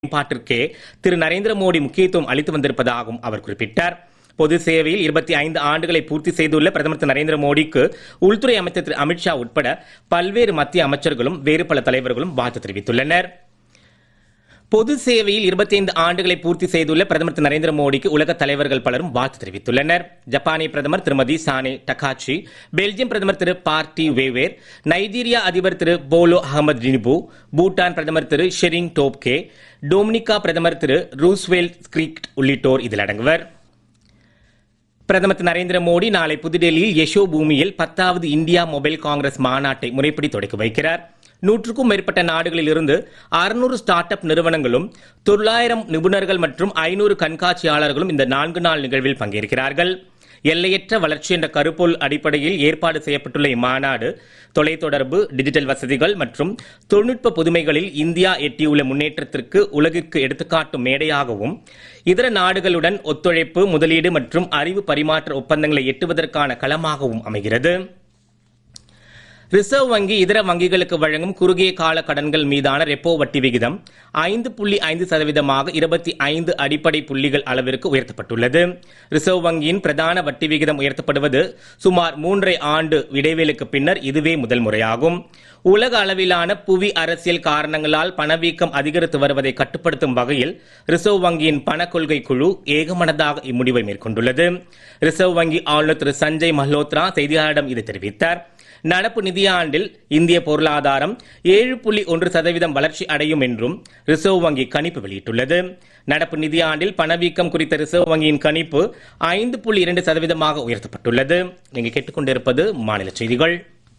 மேம்பாட்டிற்கே திரு நரேந்திர மோடி முக்கியத்துவம் அளித்து வந்திருப்பதாகவும் அவர் குறிப்பிட்டார் பொது சேவையில் இருபத்தி ஐந்து ஆண்டுகளை பூர்த்தி செய்துள்ள பிரதமர் திரு நரேந்திர மோடிக்கு உள்துறை அமைச்சர் திரு அமித்ஷா உட்பட பல்வேறு மத்திய அமைச்சர்களும் வேறு பல தலைவர்களும் வாழ்த்து தெரிவித்துள்ளனர் பொது சேவையில் 25 ஆண்டுகளை பூர்த்தி செய்துள்ள பிரதமர் திரு நரேந்திர மோடிக்கு உலக தலைவர்கள் பலரும் வாழ்த்து தெரிவித்துள்ளனர் ஜப்பானிய பிரதமர் திருமதி சானே டகாச்சி பெல்ஜியம் பிரதமர் திரு பார்ட்டி வேவேர் நைஜீரியா அதிபர் திரு போலோ அகமது டினிபு பூட்டான் பிரதமர் திரு ஷெரிங் டோப்கே டொமினிகா பிரதமர் திரு ரூஸ்வெல் ஸ்கிரிக்ட் உள்ளிட்டோர் இதில் அடங்குவர் பிரதமர் திரு நரேந்திர மோடி நாளை புதுடெல்லியில் யசோ பூமியில் பத்தாவது இந்தியா மொபைல் காங்கிரஸ் மாநாட்டை முறைப்படி தொடக்கி வைக்கிறார் நூற்றுக்கும் மேற்பட்ட நாடுகளில் இருந்து அறுநூறு ஸ்டார்ட் அப் நிறுவனங்களும் தொள்ளாயிரம் நிபுணர்கள் மற்றும் ஐநூறு கண்காட்சியாளர்களும் இந்த நான்கு நாள் நிகழ்வில் பங்கேற்கிறார்கள் எல்லையற்ற வளர்ச்சி என்ற கருப்பொருள் அடிப்படையில் ஏற்பாடு செய்யப்பட்டுள்ள இம்மாநாடு தொலைத்தொடர்பு டிஜிட்டல் வசதிகள் மற்றும் தொழில்நுட்ப புதுமைகளில் இந்தியா எட்டியுள்ள முன்னேற்றத்திற்கு உலகிற்கு எடுத்துக்காட்டும் மேடையாகவும் இதர நாடுகளுடன் ஒத்துழைப்பு முதலீடு மற்றும் அறிவு பரிமாற்ற ஒப்பந்தங்களை எட்டுவதற்கான களமாகவும் அமைகிறது ரிசர்வ் வங்கி இதர வங்கிகளுக்கு வழங்கும் குறுகிய கால கடன்கள் மீதான ரெப்போ வட்டி விகிதம் ஐந்து புள்ளி ஐந்து சதவீதமாக இருபத்தி ஐந்து அடிப்படை புள்ளிகள் அளவிற்கு உயர்த்தப்பட்டுள்ளது ரிசர்வ் வங்கியின் பிரதான வட்டி விகிதம் உயர்த்தப்படுவது சுமார் மூன்றரை ஆண்டு இடைவேளைக்கு பின்னர் இதுவே முதல் முறையாகும் உலக அளவிலான புவி அரசியல் காரணங்களால் பணவீக்கம் அதிகரித்து வருவதை கட்டுப்படுத்தும் வகையில் ரிசர்வ் வங்கியின் பண கொள்கை குழு ஏகமனதாக இம்முடிவை மேற்கொண்டுள்ளது ரிசர்வ் வங்கி ஆளுநர் திரு சஞ்சய் மல்ஹோத்ரா செய்தியாளரிடம் இதை தெரிவித்தார் நடப்பு நிதியாண்டில் இந்திய பொருளாதாரம் ஏழு புள்ளி ஒன்று சதவீதம் வளர்ச்சி அடையும் என்றும் ரிசர்வ் வங்கி கணிப்பு வெளியிட்டுள்ளது நடப்பு நிதியாண்டில் பணவீக்கம் குறித்த ரிசர்வ் வங்கியின் கணிப்பு ஐந்து புள்ளி இரண்டு சதவீதமாக உயர்த்தப்பட்டுள்ளது நீங்கள் கேட்டுக்கொண்டிருப்பது மாநில செய்திகள்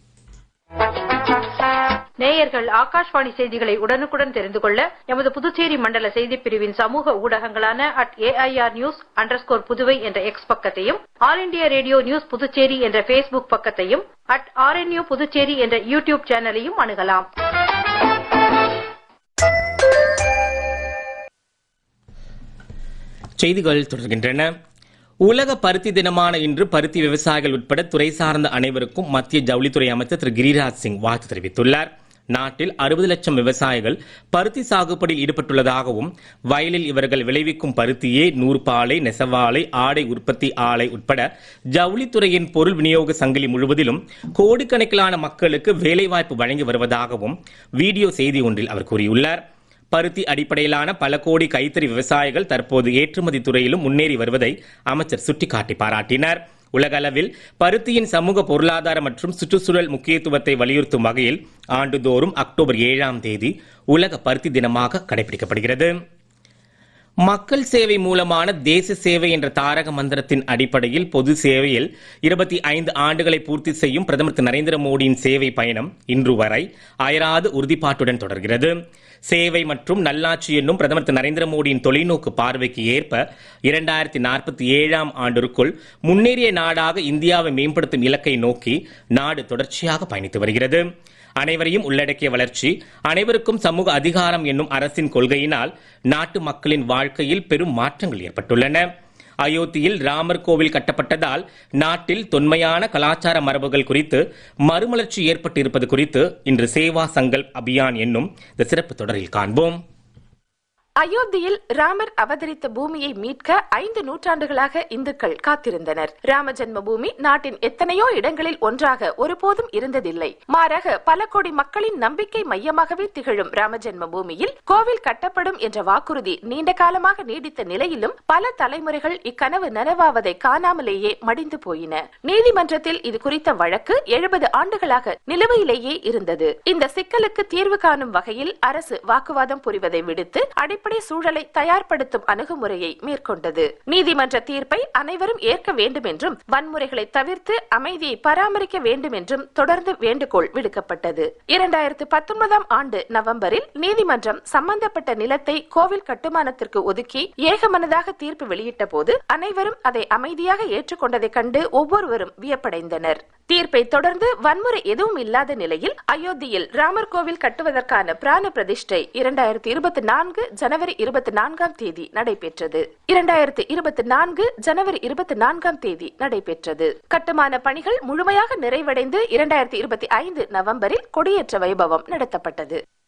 நேயர்கள் ஆகாஷ்வாணி செய்திகளை உடனுக்குடன் தெரிந்து கொள்ள எமது புதுச்சேரி மண்டல செய்திப் பிரிவின் சமூக ஊடகங்களான at AIR news underscore Puduvai என்ற எக்ஸ் பக்கத்தையும் all India radio news Puducherry என்ற ஃபேஸ்புக் பக்கத்தையும் அட் ஆர்என்யூ புதுச்சேரி என்ற யூடியூப் சேனலையும் அணுகலாம் செய்திகள் தொடர்கின்றன உலக பருத்தி தினமான இன்று பருத்தி விவசாயிகள் உட்பட துறை சார்ந்த அனைவருக்கும் மத்திய ஜவுளித்துறை அமைச்சர் திரு கிரிராஜ் சிங் வாழ்த்து தெரிவித்துள்ளார் நாட்டில் அறுபது லட்சம் விவசாயிகள் பருத்தி சாகுபடியில் ஈடுபட்டுள்ளதாகவும் வயலில் இவர்கள் விளைவிக்கும் பருத்தியே நூற்பாலை நெசவாலை ஆடை உற்பத்தி ஆலை உட்பட ஜவுளித்துறையின் பொருள் விநியோக சங்கிலி முழுவதிலும் கோடிக்கணக்கிலான மக்களுக்கு வேலைவாய்ப்பு வழங்கி வருவதாகவும் வீடியோ செய்தி ஒன்றில் அவர் கூறியுள்ளார் பருத்தி அடிப்படையிலான பல கோடி கைத்தறி விவசாயிகள் தற்போது ஏற்றுமதி துறையிலும் முன்னேறி வருவதை அமைச்சர் சுட்டிக்காட்டி பாராட்டினார் உலக அளவில் பருத்தியின் சமூக பொருளாதார மற்றும் சுற்றுச்சூழல் முக்கியத்துவத்தை வலியுறுத்தும் வகையில் ஆண்டுதோறும் அக்டோபர் ஏழாம் தேதி உலக பருத்தி தினமாக கடைபிடிக்கப்படுகிறது மக்கள் சேவை மூலமான தேச சேவை என்ற தாரக மந்திரத்தின் அடிப்படையில் பொது சேவையில் இருபத்தி ஐந்து ஆண்டுகளை பூர்த்தி செய்யும் பிரதமர் திரு நரேந்திர மோடியின் சேவை பயணம் இன்று வரை அயராது உறுதிப்பாட்டுடன் தொடர்கிறது சேவை மற்றும் நல்லாட்சி என்னும் பிரதமர் திரு நரேந்திர மோடியின் தொலைநோக்கு பார்வைக்கு ஏற்ப இரண்டாயிரத்தி நாற்பத்தி ஏழாம் ஆண்டிற்குள் முன்னேறிய நாடாக இந்தியாவை மேம்படுத்தும் இலக்கை நோக்கி நாடு தொடர்ச்சியாக பயணித்து வருகிறது அனைவரையும் உள்ளடக்கிய வளர்ச்சி அனைவருக்கும் சமூக அதிகாரம் என்னும் அரசின் கொள்கையினால் நாட்டு மக்களின் வாழ்க்கையில் பெரும் மாற்றங்கள் ஏற்பட்டுள்ளன அயோத்தியில் ராமர் கோவில் கட்டப்பட்டதால் நாட்டில் தொன்மையான கலாச்சார மரபுகள் குறித்து மறுமலர்ச்சி ஏற்பட்டிருப்பது குறித்து இன்று சேவா சங்கல்ப் அபியான் என்னும் இந்த சிறப்பு தொடரில் காண்போம் அயோத்தியில் ராமர் அவதரித்த பூமியை மீட்க ஐந்து நூற்றாண்டுகளாக இந்துக்கள் காத்திருந்தனர் ராம ஜென்ம பூமி நாட்டின் எத்தனையோ இடங்களில் ஒன்றாக ஒருபோதும் இருந்ததில்லை மாறாக பல கோடி மக்களின் நம்பிக்கை மையமாகவே திகழும் ராம ஜென்ம பூமியில் கோவில் கட்டப்படும் என்ற வாக்குறுதி நீண்ட காலமாக நீடித்த நிலையிலும் பல தலைமுறைகள் இக்கனவு நனவாவதை காணாமலேயே மடிந்து போயின நீதிமன்றத்தில் இது குறித்த வழக்கு எழுபது ஆண்டுகளாக நிலுவையிலேயே இருந்தது இந்த சிக்கலுக்கு தீர்வு காணும் வகையில் அரசு வாக்குவாதம் புரிவதை விடுத்து அடிப்படை சூழலை தயார்படுத்தும் அணுகுமுறையை மேற்கொண்டது நீதிமன்ற தீர்ப்பை அனைவரும் ஏற்க வேண்டும் என்றும் வன்முறைகளை தவிர்த்து அமைதியை பராமரிக்க வேண்டும் என்றும் தொடர்ந்து வேண்டுகோள் விடுக்கப்பட்டது இரண்டாயிரத்து பத்தொன்பதாம் ஆண்டு நவம்பரில் நீதிமன்றம் சம்பந்தப்பட்ட நிலத்தை கோவில் கட்டுமானத்திற்கு ஒதுக்கி ஏகமனதாக தீர்ப்பு வெளியிட்ட போது அனைவரும் அதை அமைதியாக ஏற்றுக்கொண்டதைக் கண்டு ஒவ்வொருவரும் வியப்படைந்தனர் தீர்ப்பை தொடர்ந்து வன்முறை எதுவும் இல்லாத நிலையில் அயோத்தியில் ராமர் கோவில் கட்டுவதற்கான பிராண பிரதிஷ்டை இரண்டாயிரத்தி இருபத்தி நான்கு ஜனவரி இருபத்தி நான்காம் தேதி நடைபெற்றது இரண்டாயிரத்தி இருபத்தி நான்கு ஜனவரி இருபத்தி நான்காம் தேதி நடைபெற்றது கட்டுமான பணிகள் முழுமையாக நிறைவடைந்து இரண்டாயிரத்தி இருபத்தி ஐந்து நவம்பரில் கொடியேற்ற வைபவம் நடத்தப்பட்டது